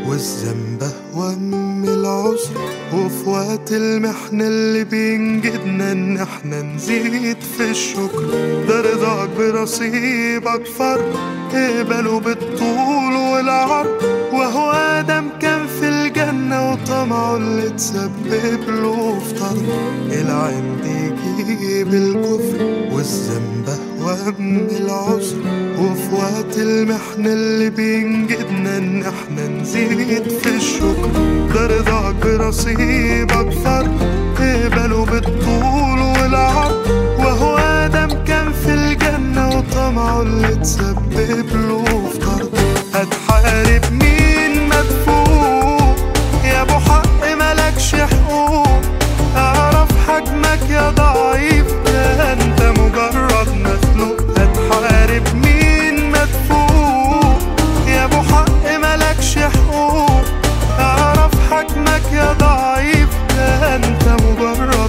والذنب وم العسر وفي وقت المحن اللي بينجدنا ان احنا نزيد في الشكر ده رضاك برصيبك فرق اقبله بالطول والعرض وهو ادم كان في الجنة وطمعه اللي تسبب له في طرد العند يجيب الكفر والذنب وهم العسر وفي وقت المحن اللي بينجدنا ان احنا نزيد في الشكر ده رضاك برصيبك فرق اقبله بالطول والعرض وهو ادم كان في الجنة وطمعه اللي تسبب له في طرد هتحارب مين مدفوع يا ابو حق ملكش حقوق اعرف حجمك يا ضعيف ده انت مجرد مخلوق هتحارب مين مدفوع يا ابو حق ملكش حقوق اعرف حجمك يا ضعيف ده انت مجرد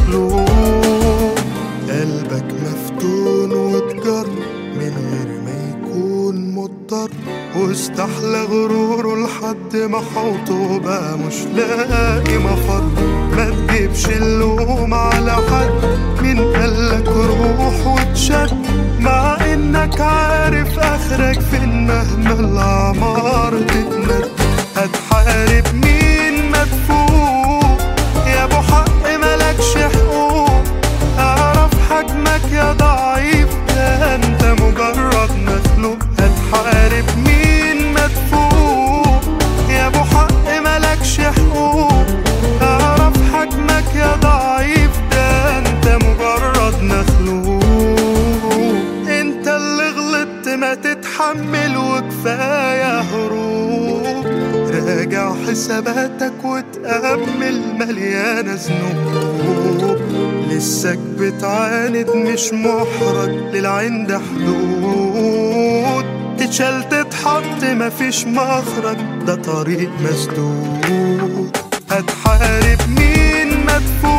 مخلوق قلبك مفتون واتجر من غير ما يكون مضطر واستحلى غروره لحد ما حوطه بقى مش لاقي مفر ما تجيبش اللوم على حد مين قالك روح وتشد مع انك عارف اخرك فين مهما الاعمار تتمد هتحارب مين مدفوع يا ابو حق ملكش حقوق اعرف حجمك يا ضعيف ده انت مجرد مخلوق هتحارب مين مدفوع يا ابو حق ملكش حقوق اعرف حجمك يا ضعيف ده انت مجرد مخلوق انت اللي غلطت ما تتحمل وكفايه هروب راجع حساباتك وتأمل مليانة ذنوب لسك بتعاند مش محرج للعند حدود تتشال تتحط مفيش مخرج ده طريق مسدود هتحارب مين مدفوع